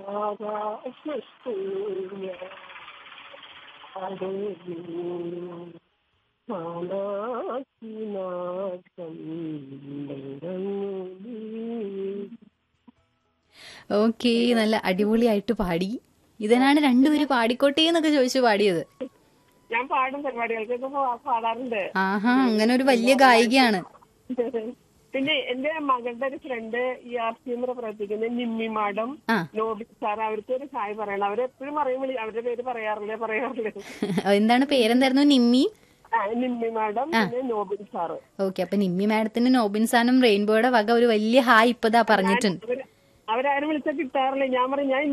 Okay നല്ല അടിപൊളിയായിട്ട് പാടി ഇതിനാണ് രണ്ടുപേര് പാടിക്കോട്ടെ എന്നൊക്കെ ചോദിച്ചു പാടിയത് ഞാൻ പാടും പരിപാടികൾക്കൊക്കെ പാ- പാടാറുണ്ട് ആഹാ അങ്ങനെ ഒരു വലിയ ഗായികയാണ് പിന്നെ എന്റെ മകളുടെ ഒരു ഫ്രണ്ട് ഈ ആർ സി എം പ്രവർത്തിക്കുന്ന നിമ്മി മാഡം ആ. നോബി സാർ അവർക്ക് ഒരു ഹായ് പറയണം അവരെപ്പോഴും പറയും വിളി അവരുടെ പേര് പറയാറില്ലേ പറയാറില്ലേ എന്താണ് പേരെന്തായിരുന്നു നിമ്മി ആ, നിമ്മി മാഡം പിന്നെ നോബിൻ സാറ് ഓക്കെ അപ്പൊ നിമ്മി മാഡത്തിന് നോബിൻസാനും റെയിൻബോയുടെ വക ഒരു വലിയ ഹായ് ഇപ്പതാ പറഞ്ഞിട്ടുണ്ട് അവര് അവരാരും വിളിച്ചാൽ കിട്ടാറില്ല ഞാൻ പറയും ഞാൻ